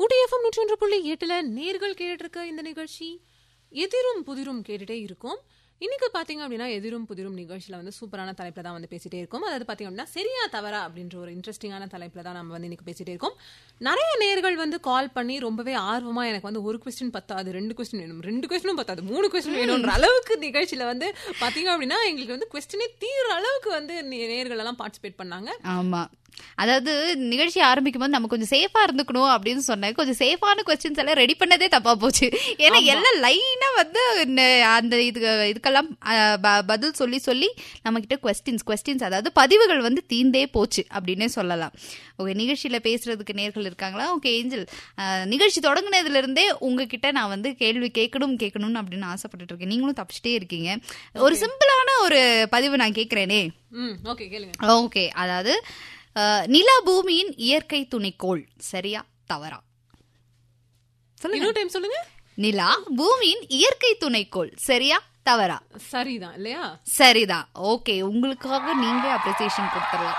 ஊட்டி FM நூற்றி ஒன்று புள்ளி எட்டுல நேர்கள் கேட்டுட்டு இருக்க இந்த நிகழ்ச்சி எதிரும் புதிரும் கேட்டுட்டே இருக்கும் இன்னைக்கு பாத்தீங்க அப்படின்னா எதிரும் புதிரும் நிகழ்ச்சியில வந்து சூப்பரான தலைப்புல தான் வந்து பேசிட்டே இருக்கோம் அதாவது பாத்தீங்க அப்படின்னா சரியா தவறா அப்படின்ற ஒரு இன்ட்ரெஸ்டிங்கான தலைப்புல தான் நம்ம வந்து இன்னைக்கு பேசிட்டே இருக்கோம் நிறைய நேர்கள் வந்து கால் பண்ணி ரொம்பவே ஆர்வமா எனக்கு வந்து ஒரு கொஸ்டின் பத்தாது ரெண்டு கொஸ்டின் வேணும் ரெண்டு கொஸ்டினும் பத்தாது மூணு கொஸ்டின் வேணும்ன்ற அளவுக்கு நிகழ்ச்சியில வந்து பாத்தீங்க அப்படின்னா எங்களுக்கு வந்து கொஸ்டினே தீர அளவுக்கு வந்து நே- நேர்கள் எல்லாம் பார்ட்டிசிபேட் பண்ணாங்க ஆமா அதாவது நிகழ்ச்சி ஆரம்பிக்கும் போது நம்ம கொஞ்சம் சேஃபா இருந்துக்கணும் அப்படின்னு சொன்னேன் கொஞ்சம் சேஃபான கொஸ்டின்ஸ் எல்லாம் ரெடி பண்ணதே தப்பா போச்சு ஏன்னா எல்லாம் லைனா வந்து ந- அந்த இது இதுக்கெல்லாம் அஹ், ப- பதில் சொல்லி சொல்லி நம்ம கிட்ட கொஸ்டின்ஸ் கொஸ்டின்ஸ் அதாவது பதிவுகள் வந்து தீந்தே போச்சு அப்படின்னே சொல்லலாம் ஓகே நிகழ்ச்சியில பேசுறதுக்கு நேர்கள் இருக்காங்களா ஓகே ஏஞ்சல் அஹ், நிகழ்ச்சி தொடங்குனதுல இருந்தே உங்ககிட்ட நான் வந்து கேள்வி கேட்கணும் கேட்கணும்னு அப்படின்னு ஆசைப்பட்டுட்டு இருக்கேன் நீங்களும் தப்பிச்சிட்டே இருக்கீங்க ஒரு சிம்பிளான ஒரு பதிவு நான் கேட்கிறேனே ம் ஓகே கேளுங்க ஓகே அதாவது அஹ், நிலா பூமியின் இயற்கை துணைக்கோள் சரியா தவறா இன்னொரு டைம் சொல்லுங்க நிலா பூமியின் இயற்கை துணைக்கோள் சரியா தவறா சரிதான் இல்லையா சரிதான் ஓகே உங்களுக்காக நீங்க அப்ரிசியேஷன் கொடுத்துடலாம்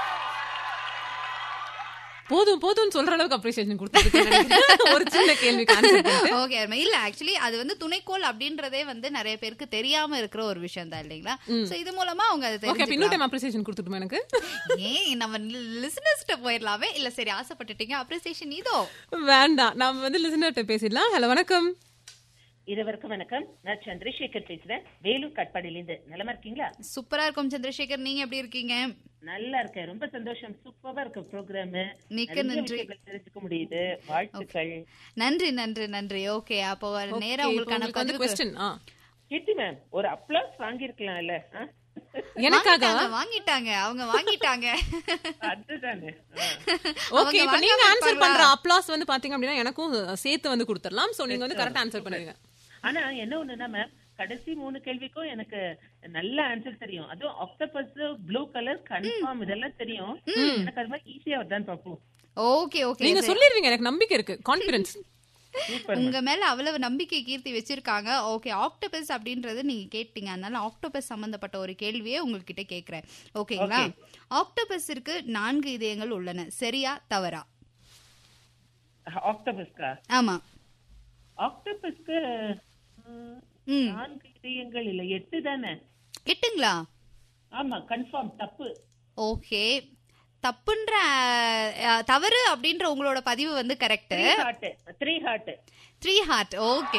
போதும் போதும் சொல்ற அளவுக்கு அப்ரிசியேஷன் கொடுத்துருக்கேன் ஒரு சின்ன கேள்விக்கு answer பண்ணிட்டு. ஓகே இல்ல ஆக்சுவலி அது வந்து துணைக்கோள் அப்படின்றதே வந்து நிறைய பேருக்கு தெரியாம இருக்கிற ஒரு விஷயம் தான் இல்லைங்களா சோ இது மூலமா அவங்க அதை ஓகே அப்ப இன்னொரு தெரிஞ்சுக்கலாம் டைம் அப்ரிசியேஷன் கொடுத்துட்டுமா எனக்கு ஏன் நம்ம லிசனர்ஸ்ட போயிடலாமே இல்ல சரி ஆசைப்பட்டுட்டீங்க அப்ரிசியேஷன் இதோ வேண்டாம் நாம வந்து லிசனர்கிட்ட பேசிடலாம் ஹலோ வணக்கம் இருவருக்கும் வணக்கம் நான் சந்திரசேகர் பேசுறேன் வேலூர் கட்பாடியிலிருந்து நலமா இருக்கீங்களா சூப்பரா இருக்கும் சந்திரசேகர் நீங்க எப்படி இருக்கீங்க நல்லா இருக்கேன் ரொம்ப சந்தோஷம் சூப்பரா இருக்கு ப்ரோக்ராம் மிக்க நன்றி. தெரிஞ்சுக்க முடியுது வாழ்த்துக்கள் நன்றி நன்றி நன்றி ஓகே அப்போ நேரா Okay, இப்ப உங்களுக்கான உங்களுக்கு வந்து பதிவுக்கு- கொஸ்டின் ஆ கீர்த்தி மேம் ஒரு அப்ளாஸ் வாங்கியிருக்கலாம்ல ஆ? எனக்காக வாங்கிட்டாங்க, வாங்கிட்டாங்க அவங்க வாங்கிட்டாங்க அதுதானே ஆ. ஓகே இப்ப வாங்காம நீங்க ஆன்சர் இருப்பாங்களா? பண்ற அப்ளாஸ் வந்து பாத்தீங்க அப்படின்னா எனக்கும் சேர்த்து வந்து கொடுத்துடலாம் சோ நீங்க வந்து கரெக்டா ஆன்சர் பண்ணுவீங்க ஆனா என்ன ஒண்ணுன்னா மேம் கடைசி மூணு கேள்விக்கும் எனக்கு நல்ல ஆன்சர் தெரியும் அதுவும் ஆக்டோபஸ் ப்ளூ கலர் கன்ஃபார்ம் இதெல்லாம் தெரியும் எனக்கு அது மாதிரி ஈஸியா வருதான்னு பாப்போம் ஓகே ஓகே நீங்க சொல்லிருவீங்க எனக்கு நம்பிக்கை இருக்கு கான்பிடன்ஸ் சூப்பர் உங்க மேல அவ்வளவு நம்பிக்கை கீர்த்தி வச்சிருக்காங்க ஓகே ஆக்டோபஸ் அப்படின்றது நீங்க கேட்டீங்க அதனால ஆக்டோபஸ் சம்பந்தப்பட்ட ஒரு கேள்வியே உங்ககிட்ட கேக்குறேன் ஓகேங்களா ஆக்டோபஸிற்கு நான்கு இதயங்கள் உள்ளன சரியா தவறா ஆக்டோபஸ்கா ஆமா ஆக்டோபஸ்க்கு ம் நான்கு இதயங்கள் இல்ல எட்டு தானே எட்டுங்களா ஆமா கன்ஃபார்ம் தப்பு ஓகே தப்புன்ற அஹ், தவறு அப்படின்ற உங்களோட பதிவு வந்து correct three heart three heart three heart okay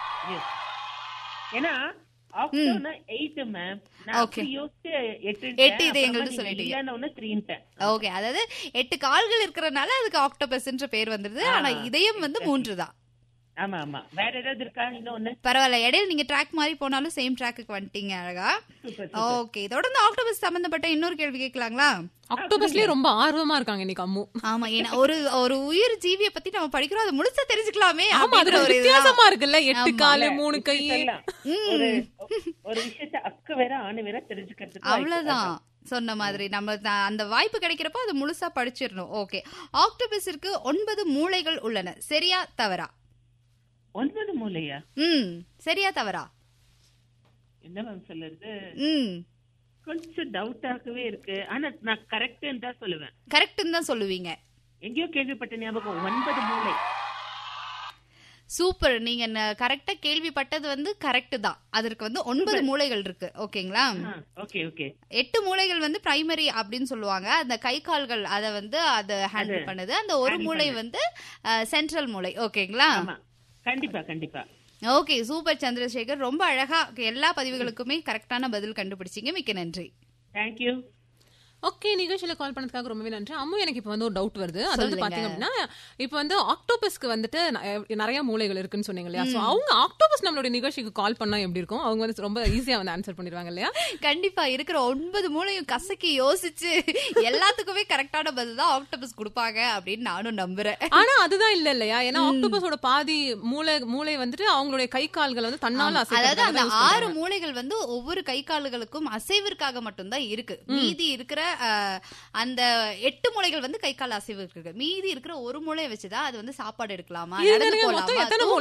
ஏன்னா ஆக்டோனா எயிட் மேம் நான் Okay. அப்படி யோசிச்சு எட்டு எட்டு இதயங்கள்னு சொல்லிட்டீங்க. இல்லன்னு த்ரீன்ட்டேன் ஓகே அதாவது எட்டு கால்கள் இருக்கிறனால அதுக்கு ஆக்டோபஸ்ன்ற பேர் வந்துருது ஆனா இதயம் வந்து மூன்று தான் ஆமா ஆமா வேற ஏதாவது இருக்கா இன்னொன்னு பரவாயில்ல இடையில நீங்க ட்ராக் மாதிரி போனாலும் சேம் ட்ராக்குக்கு வந்துட்டீங்க அழகா சூப்பர் ஓகே தொடர்ந்து ஆக்டோபஸ் சம்பந்தப்பட்ட இன்னொரு கேள்வி கேட்கலாங்களா அக்டோபஸ்லயே ரொம்ப ஆர்வமா இருக்காங்க இன்னைக்கு அம்மு ஆமா ஏன்னா ஒரு ஒரு உயிர் ஜீவிய பத்தி நம்ம படிக்கிறோம் அதை முழுசா தெரிஞ்சுக்கலாமே ஆமா அது அப்படின்ற ஒரு இதுதான். வித்தியாசமா இருக்குல்ல எட்டு காலு மூணு கை சொல்லலாம். ஒரு ஒரு விஷயத்த அக்கு வேற ஆணு வேற தெரிஞ்சுக்கிறதுக்கு வாய்ப்பு. அவ்வளவுதான் சொன்ன மாதிரி நம்ம த- அந்த வாய்ப்பு கிடைக்கிறப்போ அது முழுசா படிச்சிடணும் ஓகே ஆக்டோபஸிற்கு ஒன்பது மூளைகள் உள்ளன சரியா தவறா ஒன்பது மூலையா ம் சரியா தவறா என்ன மேம் சொல்லுறது ம் கொஞ்சம் டவுட்டாகவே இருக்கு ஆனா நான் கரெக்ட்னு தான் சொல்லுவேன் கரெக்ட்னு தான் சொல்லுவீங்க எங்கேயோ கேள்விப்பட்ட ஞாபகம் ஒன்பது மூளை சூப்பர் நீங்க கரெக்டா கேள்விப்பட்டது வந்து கரெக்ட் தான் அதற்கு வந்து ஒன்பது மூளைகள் இருக்கு ஓகேங்களா ஓகே ஓகே எட்டு மூளைகள் வந்து பிரைமரி அப்படின்னு சொல்லுவாங்க அந்த கை கால்கள் அத வந்து அத ஹேண்டில் பண்ணுது அந்த ஒரு மூளை வந்து சென்ட்ரல் மூளை ஓகேங்களா ஆமா கண்டிப்பா கண்டிப்பா ஓகே சூப்பர் சந்திரசேகர் ரொம்ப அழகா எல்லா பதிவுகளுக்குமே கரெக்டான பதில் கண்டுபிடிச்சீங்க மிக்க நன்றி தேங்க்யூ ஓகே நிகழ்ச்சியில கால் பண்ணதுக்காக ரொம்பவே நன்றி அம்மு எனக்கு இப்போ வந்து ஒரு டவுட் வருது அதாவது சொல்லுங்க. பாத்தீங்க அப்படின்னா இப்போ வந்து ஆக்டோபஸ்க்கு வந்துட்டு ந- நிறைய மூளைகள் இருக்குன்னு சொன்னீங்க இல்லையா சோ அவங்க ஆக்டோபஸ் நம்மளுடைய நிகழ்ச்சிக்கு கால் பண்ணா எப்படி இருக்கும் அவங்க வந்து ரொம்ப ஈஸியா வந்து ஆன்சர் பண்ணிடுவாங்க இல்லையா கண்டிப்பா இருக்கிற ஒன்பது மூளையும் கசக்கி யோசிச்சு எல்லாத்துக்குமே கரெக்டான பதில் தான் ஆக்டோபஸ் கொடுப்பாங்க அப்படின்னு நானும் நம்புறேன் ஆனா அதுதான் இல்ல இல்லையா ஏன்னா ஆக்டோபஸோட பாதி மூளை மூளை வந்துட்டு அவங்களுடைய கை கால்கள் வந்து தன்னால அதாவது அந்த அசைக்கிறதுக்காக தான் use ஆறு மூளைகள் வந்து ஒவ்வொரு கை கால்களுக்கும் அசைவிற்காக மட்டும்தான் இருக்கு மீதி இருக்கிற அஹ், அந்த எட்டு மூளைகள் வந்து கை கால் அசைவு இருக்கு மீதி இருக்கிற ஒரு மூளையை வச்சுதான் அது வந்து சாப்பாடு எடுக்கலாமா இது நடந்து என்னங்க மொத்தம் போலாமா எத்தனை